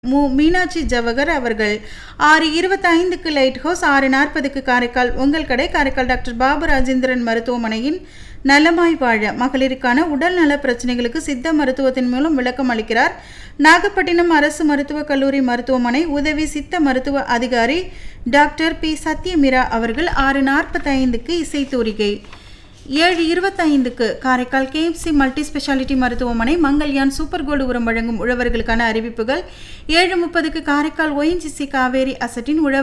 மு மீனாட்சி ஜவஹர் அவர்கள் ஆறு இருபத்தைந்துக்கு லைட் ஹவுஸ் ஆறு நாற்பதுக்கு காரைக்கால் உங்கள் கடை காரைக்கால் டாக்டர் பாபு ராஜேந்திரன் மருத்துவமனையின் நலமாய் வாழ மகளிருக்கான உடல் நல பிரச்சனைகளுக்கு சித்த மருத்துவத்தின் மூலம் விளக்கம் அளிக்கிறார் நாகப்பட்டினம் அரசு மருத்துவக் கல்லூரி மருத்துவமனை உதவி சித்த மருத்துவ அதிகாரி டாக்டர் பி சத்யமிரா அவர்கள் ஆறு நாற்பத்தைந்துக்கு இசைத்தூரிகை ஏழு இருபத்தைந்துக்கு காரைக்கால் கேஎம்சி மல்டி ஸ்பெஷாலிட்டி மருத்துவமனை மங்கல்யான் சூப்பர் கோல்டு உரம் வழங்கும் உழவர்களுக்கான அறிவிப்புகள் ஏழு முப்பதுக்கு காரைக்கால் ஒயின்ஜிசி காவேரி அசட்டின் உழவர்